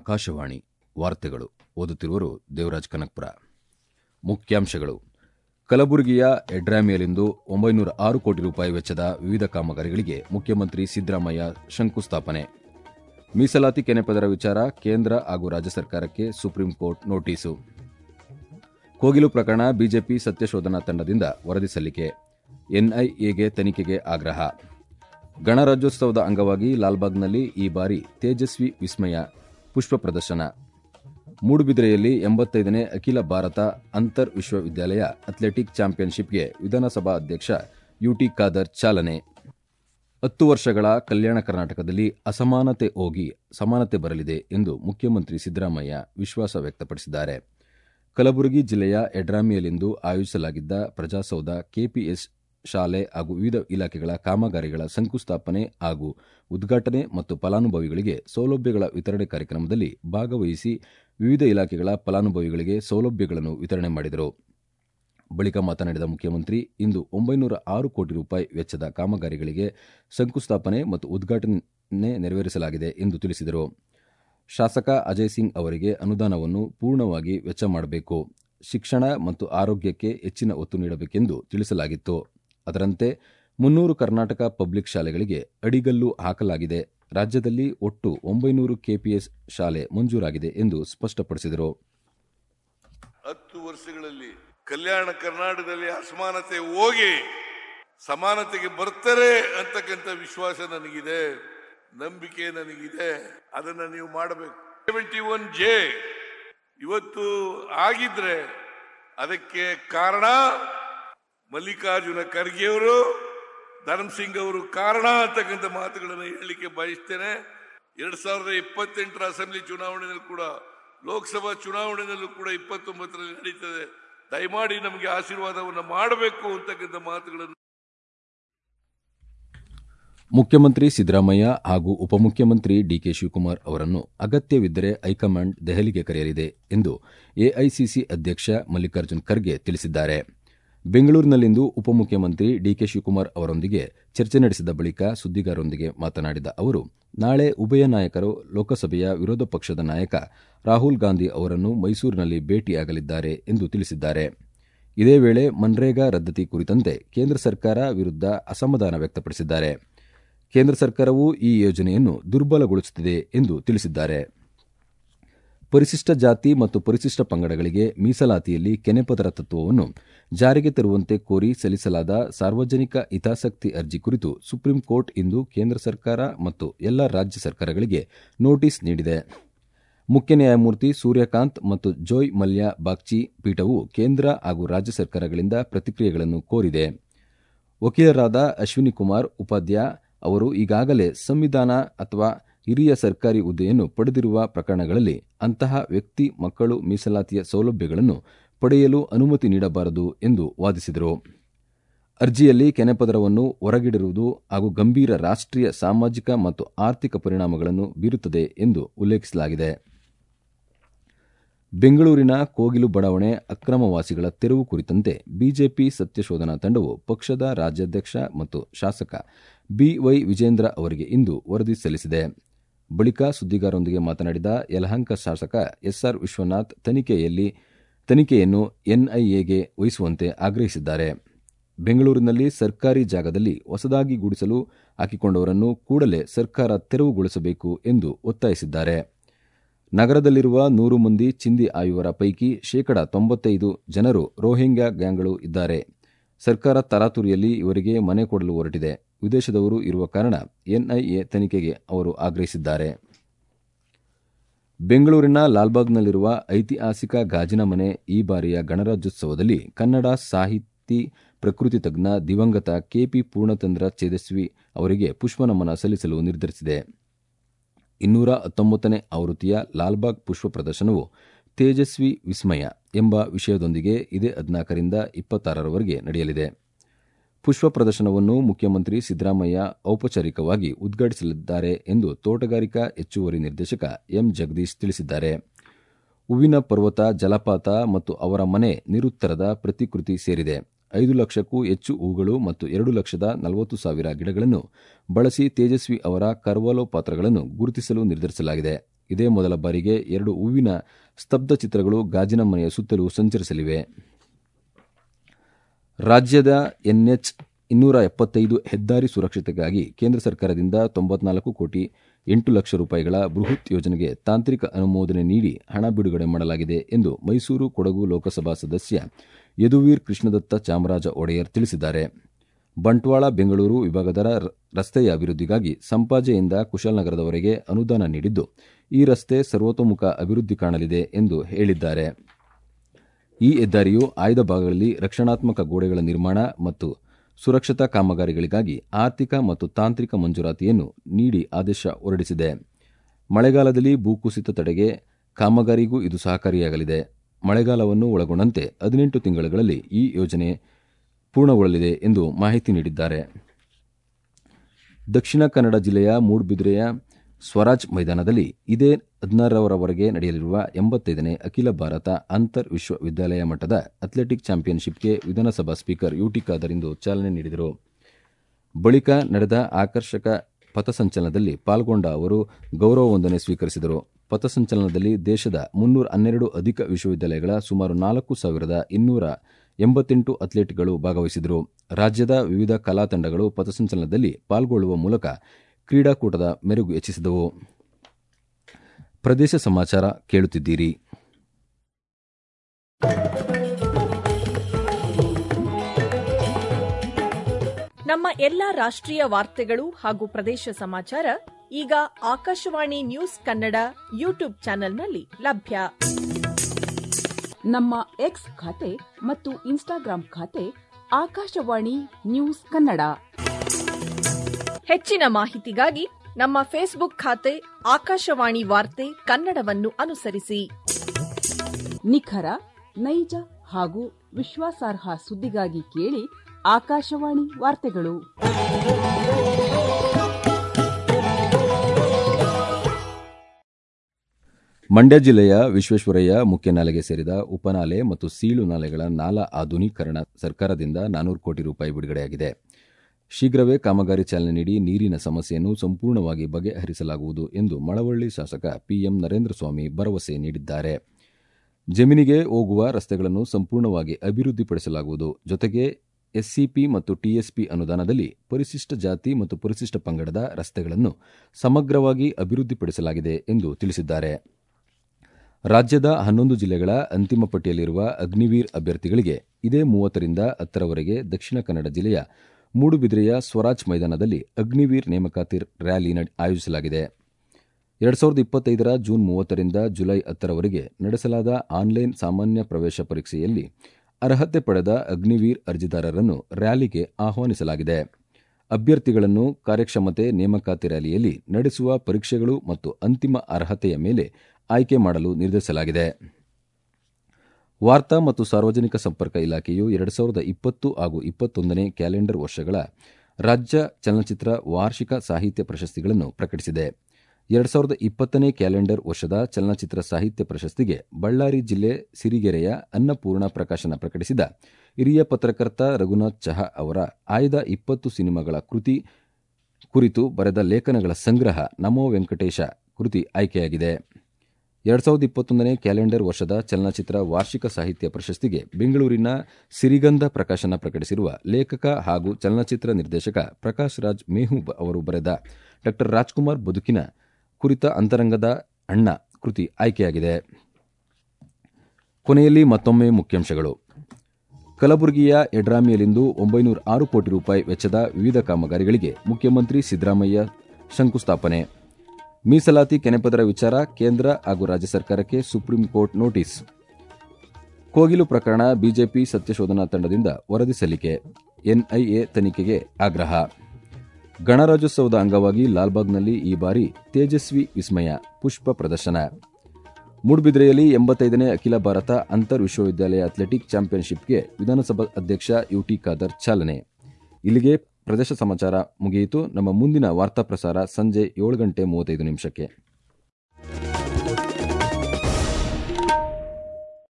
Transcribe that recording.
ಆಕಾಶವಾಣಿ ವಾರ್ತೆಗಳು ಓದುತ್ತಿರುವರು ದೇವರಾಜ್ ಕನಕ್ಪುರ ಮುಖ್ಯಾಂಶಗಳು ಕಲಬುರಗಿಯ ಎಡ್ರಾಮಿಯಲ್ಲಿಂದು ಒಂಬೈನೂರ ಆರು ಕೋಟಿ ರೂಪಾಯಿ ವೆಚ್ಚದ ವಿವಿಧ ಕಾಮಗಾರಿಗಳಿಗೆ ಮುಖ್ಯಮಂತ್ರಿ ಸಿದ್ದರಾಮಯ್ಯ ಶಂಕುಸ್ಥಾಪನೆ ಮೀಸಲಾತಿ ಕೆನೆಪದರ ವಿಚಾರ ಕೇಂದ್ರ ಹಾಗೂ ರಾಜ್ಯ ಸರ್ಕಾರಕ್ಕೆ ಸುಪ್ರೀಂ ಕೋರ್ಟ್ ನೋಟಿಸು ಕೋಗಿಲು ಪ್ರಕರಣ ಬಿಜೆಪಿ ಸತ್ಯಶೋಧನಾ ತಂಡದಿಂದ ವರದಿ ಸಲ್ಲಿಕೆ ಎನ್ಐಎಗೆ ತನಿಖೆಗೆ ಆಗ್ರಹ ಗಣರಾಜ್ಯೋತ್ಸವದ ಅಂಗವಾಗಿ ಲಾಲ್ಬಾಗ್ನಲ್ಲಿ ಈ ಬಾರಿ ತೇಜಸ್ವಿ ವಿಸ್ಮಯ ಪುಷ್ಪ ಪ್ರದರ್ಶನ ಮೂಡುಬಿದಿರೆಯಲ್ಲಿ ಎಂಬತ್ತೈದನೇ ಅಖಿಲ ಭಾರತ ಅಂತರ್ ವಿಶ್ವವಿದ್ಯಾಲಯ ಅಥ್ಲೆಟಿಕ್ ಚಾಂಪಿಯನ್ಶಿಪ್ಗೆ ವಿಧಾನಸಭಾ ಅಧ್ಯಕ್ಷ ಯುಟಿ ಖಾದರ್ ಚಾಲನೆ ಹತ್ತು ವರ್ಷಗಳ ಕಲ್ಯಾಣ ಕರ್ನಾಟಕದಲ್ಲಿ ಅಸಮಾನತೆ ಹೋಗಿ ಸಮಾನತೆ ಬರಲಿದೆ ಎಂದು ಮುಖ್ಯಮಂತ್ರಿ ಸಿದ್ದರಾಮಯ್ಯ ವಿಶ್ವಾಸ ವ್ಯಕ್ತಪಡಿಸಿದ್ದಾರೆ ಕಲಬುರಗಿ ಜಿಲ್ಲೆಯ ಎಡ್ರಾಮಿಯಲ್ಲಿಂದು ಆಯೋಜಿಸಲಾಗಿದ್ದ ಪ್ರಜಾಸೌಧ ಕೆಪಿಎಸ್ ಶಾಲೆ ಹಾಗೂ ವಿವಿಧ ಇಲಾಖೆಗಳ ಕಾಮಗಾರಿಗಳ ಶಂಕುಸ್ಥಾಪನೆ ಹಾಗೂ ಉದ್ಘಾಟನೆ ಮತ್ತು ಫಲಾನುಭವಿಗಳಿಗೆ ಸೌಲಭ್ಯಗಳ ವಿತರಣೆ ಕಾರ್ಯಕ್ರಮದಲ್ಲಿ ಭಾಗವಹಿಸಿ ವಿವಿಧ ಇಲಾಖೆಗಳ ಫಲಾನುಭವಿಗಳಿಗೆ ಸೌಲಭ್ಯಗಳನ್ನು ವಿತರಣೆ ಮಾಡಿದರು ಬಳಿಕ ಮಾತನಾಡಿದ ಮುಖ್ಯಮಂತ್ರಿ ಇಂದು ಒಂಬೈನೂರ ಆರು ಕೋಟಿ ರೂಪಾಯಿ ವೆಚ್ಚದ ಕಾಮಗಾರಿಗಳಿಗೆ ಶಂಕುಸ್ಥಾಪನೆ ಮತ್ತು ಉದ್ಘಾಟನೆ ನೆರವೇರಿಸಲಾಗಿದೆ ಎಂದು ತಿಳಿಸಿದರು ಶಾಸಕ ಅಜಯ್ ಸಿಂಗ್ ಅವರಿಗೆ ಅನುದಾನವನ್ನು ಪೂರ್ಣವಾಗಿ ವೆಚ್ಚ ಮಾಡಬೇಕು ಶಿಕ್ಷಣ ಮತ್ತು ಆರೋಗ್ಯಕ್ಕೆ ಹೆಚ್ಚಿನ ಒತ್ತು ನೀಡಬೇಕೆಂದು ತಿಳಿಸಲಾಗಿತ್ತು ಅದರಂತೆ ಮುನ್ನೂರು ಕರ್ನಾಟಕ ಪಬ್ಲಿಕ್ ಶಾಲೆಗಳಿಗೆ ಅಡಿಗಲ್ಲು ಹಾಕಲಾಗಿದೆ ರಾಜ್ಯದಲ್ಲಿ ಒಟ್ಟು ಒಂಬೈನೂರು ಕೆಪಿಎಸ್ ಶಾಲೆ ಮಂಜೂರಾಗಿದೆ ಎಂದು ಸ್ಪಷ್ಟಪಡಿಸಿದರು ಹತ್ತು ವರ್ಷಗಳಲ್ಲಿ ಕಲ್ಯಾಣ ಕರ್ನಾಟಕದಲ್ಲಿ ಅಸಮಾನತೆ ಹೋಗಿ ಸಮಾನತೆಗೆ ಬರ್ತಾರೆ ಅಂತಕ್ಕಂಥ ವಿಶ್ವಾಸ ನನಗಿದೆ ನಂಬಿಕೆ ನನಗಿದೆ ಅದನ್ನ ನೀವು ಮಾಡಬೇಕು ಸೆವೆಂಟಿ ಒನ್ ಜೆ ಇವತ್ತು ಆಗಿದ್ರೆ ಅದಕ್ಕೆ ಕಾರಣ ಮಲ್ಲಿಕಾರ್ಜುನ ಖರ್ಗೆ ಅವರು ಧರ್ಮ್ ಸಿಂಗ್ ಅವರು ಕಾರಣ ಅಂತಕ್ಕಂಥ ಮಾತುಗಳನ್ನು ಹೇಳಲಿಕ್ಕೆ ಬಯಸ್ತೇನೆ ಎರಡ್ ಸಾವಿರದ ಇಪ್ಪತ್ತೆಂಟರ ಅಸೆಂಬ್ಲಿ ಚುನಾವಣೆಯಲ್ಲಿ ಕೂಡ ಲೋಕಸಭಾ ಚುನಾವಣೆಯಲ್ಲೂ ಕೂಡ ಇಪ್ಪತ್ತೊಂಬತ್ತರಲ್ಲಿ ನಡೀತದೆ ದಯಮಾಡಿ ನಮಗೆ ಆಶೀರ್ವಾದವನ್ನು ಮಾಡಬೇಕು ಅಂತಕ್ಕಂಥ ಮಾತುಗಳನ್ನು ಮುಖ್ಯಮಂತ್ರಿ ಸಿದ್ದರಾಮಯ್ಯ ಹಾಗೂ ಉಪಮುಖ್ಯಮಂತ್ರಿ ಡಿಕೆ ಶಿವಕುಮಾರ್ ಅವರನ್ನು ಅಗತ್ಯವಿದ್ದರೆ ಹೈಕಮಾಂಡ್ ದೆಹಲಿಗೆ ಕರೆಯಲಿದೆ ಎಂದು ಎಐಸಿಸಿ ಅಧ್ಯಕ್ಷ ಮಲ್ಲಿಕಾರ್ಜುನ್ ಖರ್ಗೆ ತಿಳಿಸಿದ್ದಾರೆ ಬೆಂಗಳೂರಿನಲ್ಲಿಂದು ಉಪಮುಖ್ಯಮಂತ್ರಿ ಡಿಕೆ ಶಿವಕುಮಾರ್ ಅವರೊಂದಿಗೆ ಚರ್ಚೆ ನಡೆಸಿದ ಬಳಿಕ ಸುದ್ದಿಗಾರರೊಂದಿಗೆ ಮಾತನಾಡಿದ ಅವರು ನಾಳೆ ಉಭಯ ನಾಯಕರು ಲೋಕಸಭೆಯ ವಿರೋಧ ಪಕ್ಷದ ನಾಯಕ ರಾಹುಲ್ ಗಾಂಧಿ ಅವರನ್ನು ಮೈಸೂರಿನಲ್ಲಿ ಭೇಟಿಯಾಗಲಿದ್ದಾರೆ ಎಂದು ತಿಳಿಸಿದ್ದಾರೆ ಇದೇ ವೇಳೆ ಮನ್ರೇಗಾ ರದ್ದತಿ ಕುರಿತಂತೆ ಕೇಂದ್ರ ಸರ್ಕಾರ ವಿರುದ್ಧ ಅಸಮಾಧಾನ ವ್ಯಕ್ತಪಡಿಸಿದ್ದಾರೆ ಕೇಂದ್ರ ಸರ್ಕಾರವು ಈ ಯೋಜನೆಯನ್ನು ದುರ್ಬಲಗೊಳಿಸುತ್ತಿದೆ ಎಂದು ತಿಳಿಸಿದ್ದಾರೆ ಪರಿಶಿಷ್ಟ ಜಾತಿ ಮತ್ತು ಪರಿಶಿಷ್ಟ ಪಂಗಡಗಳಿಗೆ ಮೀಸಲಾತಿಯಲ್ಲಿ ಕೆನೆಪದರ ತತ್ವವನ್ನು ಜಾರಿಗೆ ತರುವಂತೆ ಕೋರಿ ಸಲ್ಲಿಸಲಾದ ಸಾರ್ವಜನಿಕ ಹಿತಾಸಕ್ತಿ ಅರ್ಜಿ ಕುರಿತು ಸುಪ್ರೀಂ ಕೋರ್ಟ್ ಇಂದು ಕೇಂದ್ರ ಸರ್ಕಾರ ಮತ್ತು ಎಲ್ಲ ರಾಜ್ಯ ಸರ್ಕಾರಗಳಿಗೆ ನೋಟಿಸ್ ನೀಡಿದೆ ಮುಖ್ಯ ನ್ಯಾಯಮೂರ್ತಿ ಸೂರ್ಯಕಾಂತ್ ಮತ್ತು ಜೋಯ್ ಮಲ್ಯ ಬಾಗ್ಚಿ ಪೀಠವು ಕೇಂದ್ರ ಹಾಗೂ ರಾಜ್ಯ ಸರ್ಕಾರಗಳಿಂದ ಪ್ರತಿಕ್ರಿಯೆಗಳನ್ನು ಕೋರಿದೆ ವಕೀಲರಾದ ಅಶ್ವಿನಿ ಕುಮಾರ್ ಉಪಾಧ್ಯ ಅವರು ಈಗಾಗಲೇ ಸಂವಿಧಾನ ಅಥವಾ ಹಿರಿಯ ಸರ್ಕಾರಿ ಹುದ್ದೆಯನ್ನು ಪಡೆದಿರುವ ಪ್ರಕರಣಗಳಲ್ಲಿ ಅಂತಹ ವ್ಯಕ್ತಿ ಮಕ್ಕಳು ಮೀಸಲಾತಿಯ ಸೌಲಭ್ಯಗಳನ್ನು ಪಡೆಯಲು ಅನುಮತಿ ನೀಡಬಾರದು ಎಂದು ವಾದಿಸಿದರು ಅರ್ಜಿಯಲ್ಲಿ ಕೆನೆಪದರವನ್ನು ಹೊರಗಿಡಿರುವುದು ಹಾಗೂ ಗಂಭೀರ ರಾಷ್ಟ್ರೀಯ ಸಾಮಾಜಿಕ ಮತ್ತು ಆರ್ಥಿಕ ಪರಿಣಾಮಗಳನ್ನು ಬೀರುತ್ತದೆ ಎಂದು ಉಲ್ಲೇಖಿಸಲಾಗಿದೆ ಬೆಂಗಳೂರಿನ ಕೋಗಿಲು ಬಡಾವಣೆ ಅಕ್ರಮವಾಸಿಗಳ ತೆರವು ಕುರಿತಂತೆ ಬಿಜೆಪಿ ಸತ್ಯಶೋಧನಾ ತಂಡವು ಪಕ್ಷದ ರಾಜ್ಯಾಧ್ಯಕ್ಷ ಮತ್ತು ಶಾಸಕ ಬಿವೈ ವಿಜೇಂದ್ರ ಅವರಿಗೆ ಇಂದು ವರದಿ ಸಲ್ಲಿಸಿದೆ ಬಳಿಕ ಸುದ್ದಿಗಾರರೊಂದಿಗೆ ಮಾತನಾಡಿದ ಯಲಹಂಕ ಶಾಸಕ ಎಸ್ಆರ್ ವಿಶ್ವನಾಥ್ ತನಿಖೆಯಲ್ಲಿ ತನಿಖೆಯನ್ನು ಎನ್ಐಎಗೆ ವಹಿಸುವಂತೆ ಆಗ್ರಹಿಸಿದ್ದಾರೆ ಬೆಂಗಳೂರಿನಲ್ಲಿ ಸರ್ಕಾರಿ ಜಾಗದಲ್ಲಿ ಹೊಸದಾಗಿ ಗೂಡಿಸಲು ಹಾಕಿಕೊಂಡವರನ್ನು ಕೂಡಲೇ ಸರ್ಕಾರ ತೆರವುಗೊಳಿಸಬೇಕು ಎಂದು ಒತ್ತಾಯಿಸಿದ್ದಾರೆ ನಗರದಲ್ಲಿರುವ ನೂರು ಮಂದಿ ಚಿಂದಿ ಆಯುವರ ಪೈಕಿ ಶೇಕಡ ತೊಂಬತ್ತೈದು ಜನರು ರೋಹಿಂಗ್ಯಾ ಗ್ಯಾಂಗ್ಗಳು ಇದ್ದಾರೆ ಸರ್ಕಾರ ತರಾತುರಿಯಲ್ಲಿ ಇವರಿಗೆ ಮನೆ ಕೊಡಲು ಹೊರಟಿದೆ ವಿದೇಶದವರು ಇರುವ ಕಾರಣ ಎನ್ಐಎ ತನಿಖೆಗೆ ಅವರು ಆಗ್ರಹಿಸಿದ್ದಾರೆ ಬೆಂಗಳೂರಿನ ಲಾಲ್ಬಾಗ್ನಲ್ಲಿರುವ ಐತಿಹಾಸಿಕ ಗಾಜಿನ ಮನೆ ಈ ಬಾರಿಯ ಗಣರಾಜ್ಯೋತ್ಸವದಲ್ಲಿ ಕನ್ನಡ ಸಾಹಿತಿ ಪ್ರಕೃತಿ ತಜ್ಞ ದಿವಂಗತ ಕೆಪಿ ಪೂರ್ಣಚಂದ್ರ ಚೇದಸ್ವಿ ಅವರಿಗೆ ಪುಷ್ಪನಮನ ಸಲ್ಲಿಸಲು ನಿರ್ಧರಿಸಿದೆ ಇನ್ನೂರ ಹತ್ತೊಂಬತ್ತನೇ ಆವೃತ್ತಿಯ ಲಾಲ್ಬಾಗ್ ಪುಷ್ಪ ಪ್ರದರ್ಶನವು ತೇಜಸ್ವಿ ವಿಸ್ಮಯ ಎಂಬ ವಿಷಯದೊಂದಿಗೆ ಇದೇ ಹದಿನಾಲ್ಕರಿಂದ ಇಪ್ಪತ್ತಾರರವರೆಗೆ ನಡೆಯಲಿದೆ ಪುಷ್ಪ ಪ್ರದರ್ಶನವನ್ನು ಮುಖ್ಯಮಂತ್ರಿ ಸಿದ್ದರಾಮಯ್ಯ ಔಪಚಾರಿಕವಾಗಿ ಉದ್ಘಾಟಿಸಲಿದ್ದಾರೆ ಎಂದು ತೋಟಗಾರಿಕಾ ಹೆಚ್ಚುವರಿ ನಿರ್ದೇಶಕ ಎಂ ಜಗದೀಶ್ ತಿಳಿಸಿದ್ದಾರೆ ಹೂವಿನ ಪರ್ವತ ಜಲಪಾತ ಮತ್ತು ಅವರ ಮನೆ ನಿರುತ್ತರದ ಪ್ರತಿಕೃತಿ ಸೇರಿದೆ ಐದು ಲಕ್ಷಕ್ಕೂ ಹೆಚ್ಚು ಹೂಗಳು ಮತ್ತು ಎರಡು ಲಕ್ಷದ ನಲವತ್ತು ಸಾವಿರ ಗಿಡಗಳನ್ನು ಬಳಸಿ ತೇಜಸ್ವಿ ಅವರ ಕರ್ವಾಲೋ ಪಾತ್ರಗಳನ್ನು ಗುರುತಿಸಲು ನಿರ್ಧರಿಸಲಾಗಿದೆ ಇದೇ ಮೊದಲ ಬಾರಿಗೆ ಎರಡು ಹೂವಿನ ಸ್ತಬ್ಧ ಚಿತ್ರಗಳು ಗಾಜಿನ ಮನೆಯ ಸುತ್ತಲೂ ಸಂಚರಿಸಲಿವೆ ರಾಜ್ಯದ ಎನ್ಎಚ್ ಇನ್ನೂರ ಎಪ್ಪತ್ತೈದು ಹೆದ್ದಾರಿ ಸುರಕ್ಷತೆಗಾಗಿ ಕೇಂದ್ರ ಸರ್ಕಾರದಿಂದ ತೊಂಬತ್ನಾಲ್ಕು ಕೋಟಿ ಎಂಟು ಲಕ್ಷ ರೂಪಾಯಿಗಳ ಬೃಹತ್ ಯೋಜನೆಗೆ ತಾಂತ್ರಿಕ ಅನುಮೋದನೆ ನೀಡಿ ಹಣ ಬಿಡುಗಡೆ ಮಾಡಲಾಗಿದೆ ಎಂದು ಮೈಸೂರು ಕೊಡಗು ಲೋಕಸಭಾ ಸದಸ್ಯ ಯದುವೀರ್ ಕೃಷ್ಣದತ್ತ ಚಾಮರಾಜ ಒಡೆಯರ್ ತಿಳಿಸಿದ್ದಾರೆ ಬಂಟ್ವಾಳ ಬೆಂಗಳೂರು ವಿಭಾಗದ ರ- ರಸ್ತೆಯ ಅಭಿವೃದ್ಧಿಗಾಗಿ ಸಂಪಾಜೆಯಿಂದ ಕುಶಾಲನಗರದವರೆಗೆ ಅನುದಾನ ನೀಡಿದ್ದು ಈ ರಸ್ತೆ ಸರ್ವತೋಮುಖ ಅಭಿವೃದ್ಧಿ ಕಾಣಲಿದೆ ಎಂದು ಹೇಳಿದ್ದಾರೆ ಈ ಹೆದ್ದಾರಿಯು ಆಯ್ದ ಭಾಗಗಳಲ್ಲಿ ರಕ್ಷಣಾತ್ಮಕ ಗೋಡೆಗಳ ನಿರ್ಮಾಣ ಮತ್ತು ಸುರಕ್ಷತಾ ಕಾಮಗಾರಿಗಳಿಗಾಗಿ ಆರ್ಥಿಕ ಮತ್ತು ತಾಂತ್ರಿಕ ಮಂಜೂರಾತಿಯನ್ನು ನೀಡಿ ಆದೇಶ ಹೊರಡಿಸಿದೆ ಮಳೆಗಾಲದಲ್ಲಿ ಭೂಕುಸಿತ ತಡೆಗೆ ಕಾಮಗಾರಿಗೂ ಇದು ಸಹಕಾರಿಯಾಗಲಿದೆ ಮಳೆಗಾಲವನ್ನು ಒಳಗೊಂಡಂತೆ ಹದಿನೆಂಟು ತಿಂಗಳುಗಳಲ್ಲಿ ಈ ಯೋಜನೆ ಪೂರ್ಣಗೊಳ್ಳಲಿದೆ ಎಂದು ಮಾಹಿತಿ ನೀಡಿದ್ದಾರೆ ದಕ್ಷಿಣ ಕನ್ನಡ ಜಿಲ್ಲೆಯ ಮೂಡ್ಬಿದ್ರೆಯ ಸ್ವರಾಜ್ ಮೈದಾನದಲ್ಲಿ ಇದೇ ಹದಿನಾರರವರೆಗೆ ನಡೆಯಲಿರುವ ಎಂಬತ್ತೈದನೇ ಅಖಿಲ ಭಾರತ ಅಂತರ್ ವಿಶ್ವವಿದ್ಯಾಲಯ ಮಟ್ಟದ ಅಥ್ಲೆಟಿಕ್ ಚಾಂಪಿಯನ್ಶಿಪ್ಗೆ ವಿಧಾನಸಭಾ ಸ್ಪೀಕರ್ ಯುಟಿ ಖಾದರ್ ಇಂದು ಚಾಲನೆ ನೀಡಿದರು ಬಳಿಕ ನಡೆದ ಆಕರ್ಷಕ ಪಥಸಂಚಲನದಲ್ಲಿ ಪಾಲ್ಗೊಂಡ ಅವರು ಗೌರವ ವಂದನೆ ಸ್ವೀಕರಿಸಿದರು ಪಥಸಂಚಲನದಲ್ಲಿ ದೇಶದ ಮುನ್ನೂರ ಹನ್ನೆರಡು ಅಧಿಕ ವಿಶ್ವವಿದ್ಯಾಲಯಗಳ ಸುಮಾರು ನಾಲ್ಕು ಸಾವಿರದ ಇನ್ನೂರ ಎಂಬತ್ತೆಂಟು ಅಥ್ಲೆಟ್ಗಳು ಭಾಗವಹಿಸಿದರು ರಾಜ್ಯದ ವಿವಿಧ ಕಲಾ ತಂಡಗಳು ಪಥಸಂಚಲನದಲ್ಲಿ ಪಾಲ್ಗೊಳ್ಳುವ ಮೂಲಕ ಕ್ರೀಡಾಕೂಟದ ಮೆರುಗು ಹೆಚ್ಚಿಸಿದವು ಪ್ರದೇಶ ಸಮಾಚಾರ ಕೇಳುತ್ತಿದ್ದೀರಿ ನಮ್ಮ ಎಲ್ಲಾ ರಾಷ್ಟ್ರೀಯ ವಾರ್ತೆಗಳು ಹಾಗೂ ಪ್ರದೇಶ ಸಮಾಚಾರ ಈಗ ಆಕಾಶವಾಣಿ ನ್ಯೂಸ್ ಕನ್ನಡ ಯೂಟ್ಯೂಬ್ ಚಾನೆಲ್ನಲ್ಲಿ ಲಭ್ಯ ನಮ್ಮ ಎಕ್ಸ್ ಖಾತೆ ಮತ್ತು ಇನ್ಸ್ಟಾಗ್ರಾಂ ಖಾತೆ ಆಕಾಶವಾಣಿ ನ್ಯೂಸ್ ಕನ್ನಡ ಹೆಚ್ಚಿನ ಮಾಹಿತಿಗಾಗಿ ನಮ್ಮ ಫೇಸ್ಬುಕ್ ಖಾತೆ ಆಕಾಶವಾಣಿ ವಾರ್ತೆ ಕನ್ನಡವನ್ನು ಅನುಸರಿಸಿ ನಿಖರ ನೈಜ ಹಾಗೂ ವಿಶ್ವಾಸಾರ್ಹ ಸುದ್ದಿಗಾಗಿ ಕೇಳಿ ಆಕಾಶವಾಣಿ ವಾರ್ತೆಗಳು ಮಂಡ್ಯ ಜಿಲ್ಲೆಯ ವಿಶ್ವೇಶ್ವರಯ್ಯ ಮುಖ್ಯ ನಾಲೆಗೆ ಸೇರಿದ ಉಪನಾಲೆ ಮತ್ತು ಸೀಳು ನಾಲೆಗಳ ನಾಲಾ ಆಧುನೀಕರಣ ಸರ್ಕಾರದಿಂದ ನಾನೂರು ಕೋಟಿ ರೂಪಾಯಿ ಬಿಡುಗಡೆಯಾಗಿದೆ ಶೀಘ್ರವೇ ಕಾಮಗಾರಿ ಚಾಲನೆ ನೀಡಿ ನೀರಿನ ಸಮಸ್ಯೆಯನ್ನು ಸಂಪೂರ್ಣವಾಗಿ ಬಗೆಹರಿಸಲಾಗುವುದು ಎಂದು ಮಳವಳ್ಳಿ ಶಾಸಕ ಪಿಎಂ ನರೇಂದ್ರ ಸ್ವಾಮಿ ಭರವಸೆ ನೀಡಿದ್ದಾರೆ ಜಮೀನಿಗೆ ಹೋಗುವ ರಸ್ತೆಗಳನ್ನು ಸಂಪೂರ್ಣವಾಗಿ ಅಭಿವೃದ್ಧಿಪಡಿಸಲಾಗುವುದು ಜೊತೆಗೆ ಎಸ್ಸಿಪಿ ಮತ್ತು ಟಿಎಸ್ಪಿ ಅನುದಾನದಲ್ಲಿ ಪರಿಶಿಷ್ಟ ಜಾತಿ ಮತ್ತು ಪರಿಶಿಷ್ಟ ಪಂಗಡದ ರಸ್ತೆಗಳನ್ನು ಸಮಗ್ರವಾಗಿ ಅಭಿವೃದ್ಧಿಪಡಿಸಲಾಗಿದೆ ಎಂದು ತಿಳಿಸಿದ್ದಾರೆ ರಾಜ್ಯದ ಹನ್ನೊಂದು ಜಿಲ್ಲೆಗಳ ಅಂತಿಮ ಪಟ್ಟಿಯಲ್ಲಿರುವ ಅಗ್ನಿವೀರ್ ಅಭ್ಯರ್ಥಿಗಳಿಗೆ ಇದೇ ಮೂವತ್ತರಿಂದ ಹತ್ತರವರೆಗೆ ದಕ್ಷಿಣ ಕನ್ನಡ ಜಿಲ್ಲೆಯ ಮೂಡುಬಿದಿರೆಯ ಸ್ವರಾಜ್ ಮೈದಾನದಲ್ಲಿ ಅಗ್ನಿವೀರ್ ನೇಮಕಾತಿ ರ್ಯಾಲಿ ನಡ್- ಆಯೋಜಿಸಲಾಗಿದೆ ಎರಡ್ ಸಾವಿರದ ಇಪ್ಪತ್ತೈದರ ಜೂನ್ ಮೂವತ್ತರಿಂದ ಜುಲೈ ಹತ್ತರವರೆಗೆ ನಡೆಸಲಾದ ಆನ್ಲೈನ್ ಸಾಮಾನ್ಯ ಪ್ರವೇಶ ಪರೀಕ್ಷೆಯಲ್ಲಿ ಅರ್ಹತೆ ಪಡೆದ ಅಗ್ನಿವೀರ್ ಅರ್ಜಿದಾರರನ್ನು ರ್ಯಾಲಿಗೆ ಆಹ್ವಾನಿಸಲಾಗಿದೆ ಅಭ್ಯರ್ಥಿಗಳನ್ನು ಕಾರ್ಯಕ್ಷಮತೆ ನೇಮಕಾತಿ ರ್ಯಾಲಿಯಲ್ಲಿ ನಡೆಸುವ ಪರೀಕ್ಷೆಗಳು ಮತ್ತು ಅಂತಿಮ ಅರ್ಹತೆಯ ಮೇಲೆ ಆಯ್ಕೆ ಮಾಡಲು ನಿರ್ಧರಿಸಲಾಗಿದೆ ವಾರ್ತಾ ಮತ್ತು ಸಾರ್ವಜನಿಕ ಸಂಪರ್ಕ ಇಲಾಖೆಯು ಎರಡು ಸಾವಿರದ ಇಪ್ಪತ್ತು ಹಾಗೂ ಇಪ್ಪತ್ತೊಂದನೇ ಕ್ಯಾಲೆಂಡರ್ ವರ್ಷಗಳ ರಾಜ್ಯ ಚಲನಚಿತ್ರ ವಾರ್ಷಿಕ ಸಾಹಿತ್ಯ ಪ್ರಶಸ್ತಿಗಳನ್ನು ಪ್ರಕಟಿಸಿದೆ ಎರಡು ಸಾವಿರದ ಇಪ್ಪತ್ತನೇ ಕ್ಯಾಲೆಂಡರ್ ವರ್ಷದ ಚಲನಚಿತ್ರ ಸಾಹಿತ್ಯ ಪ್ರಶಸ್ತಿಗೆ ಬಳ್ಳಾರಿ ಜಿಲ್ಲೆ ಸಿರಿಗೆರೆಯ ಅನ್ನಪೂರ್ಣ ಪ್ರಕಾಶನ ಪ್ರಕಟಿಸಿದ ಹಿರಿಯ ಪತ್ರಕರ್ತ ರಘುನಾಥ್ ಚಹಾ ಅವರ ಆಯ್ದ ಇಪ್ಪತ್ತು ಸಿನಿಮಾಗಳ ಕೃತಿ ಕುರಿತು ಬರೆದ ಲೇಖನಗಳ ಸಂಗ್ರಹ ನಮೋ ವೆಂಕಟೇಶ ಕೃತಿ ಆಯ್ಕೆಯಾಗಿದೆ ಎರಡ್ ಸಾವಿರದ ಇಪ್ಪತ್ತೊಂದನೇ ಕ್ಯಾಲೆಂಡರ್ ವರ್ಷದ ಚಲನಚಿತ್ರ ವಾರ್ಷಿಕ ಸಾಹಿತ್ಯ ಪ್ರಶಸ್ತಿಗೆ ಬೆಂಗಳೂರಿನ ಸಿರಿಗಂಧ ಪ್ರಕಾಶನ ಪ್ರಕಟಿಸಿರುವ ಲೇಖಕ ಹಾಗೂ ಚಲನಚಿತ್ರ ನಿರ್ದೇಶಕ ಪ್ರಕಾಶ್ ರಾಜ್ ಮೇಹೂಬ್ ಅವರು ಬರೆದ ಡಾ ರಾಜ್ಕುಮಾರ್ ಬದುಕಿನ ಕುರಿತ ಅಂತರಂಗದ ಅಣ್ಣ ಕೃತಿ ಆಯ್ಕೆಯಾಗಿದೆ ಕೊನೆಯಲ್ಲಿ ಮತ್ತೊಮ್ಮೆ ಮುಖ್ಯಾಂಶಗಳು ಕಲಬುರಗಿಯ ಎಡ್ರಾಮಿಯಲ್ಲಿಂದು ಒಂಬೈನೂರ ಆರು ಕೋಟಿ ರೂಪಾಯಿ ವೆಚ್ಚದ ವಿವಿಧ ಕಾಮಗಾರಿಗಳಿಗೆ ಮುಖ್ಯಮಂತ್ರಿ ಸಿದ್ದರಾಮಯ್ಯ ಶಂಕುಸ್ಥಾಪನೆ ಮೀಸಲಾತಿ ಕೆನೆಪದರ ವಿಚಾರ ಕೇಂದ್ರ ಹಾಗೂ ರಾಜ್ಯ ಸರ್ಕಾರಕ್ಕೆ ಸುಪ್ರೀಂ ಕೋರ್ಟ್ ನೋಟಿಸ್ ಕೋಗಿಲು ಪ್ರಕರಣ ಬಿಜೆಪಿ ಸತ್ಯಶೋಧನಾ ತಂಡದಿಂದ ವರದಿ ಸಲ್ಲಿಕೆ ಎನ್ಐಎ ತನಿಖೆಗೆ ಆಗ್ರಹ ಗಣರಾಜ್ಯೋತ್ಸವದ ಅಂಗವಾಗಿ ಲಾಲ್ಬಾಗ್ನಲ್ಲಿ ಈ ಬಾರಿ ತೇಜಸ್ವಿ ವಿಸ್ಮಯ ಪುಷ್ಪ ಪ್ರದರ್ಶನ ಮೂಡುಬಿದಿರೆಯಲ್ಲಿ ಎಂಬತ್ತೈದನೇ ಅಖಿಲ ಭಾರತ ಅಂತರ್ ವಿಶ್ವವಿದ್ಯಾಲಯ ಅಥ್ಲೆಟಿಕ್ ಚಾಂಪಿಯನ್ಶಿಪ್ಗೆ ವಿಧಾನಸಭಾ ಅಧ್ಯಕ್ಷ ಯುಟಿ ಖಾದರ್ ಚಾಲನೆ ಇಲ್ಲಿಗೆ ಪ್ರದೇಶ ಸಮಾಚಾರ ಮುಗಿಯಿತು ನಮ್ಮ ಮುಂದಿನ ವಾರ್ತಾ ಪ್ರಸಾರ ಸಂಜೆ ಏಳು ಗಂಟೆ ಮೂವತ್ತೈದು ನಿಮಿಷಕ್ಕೆ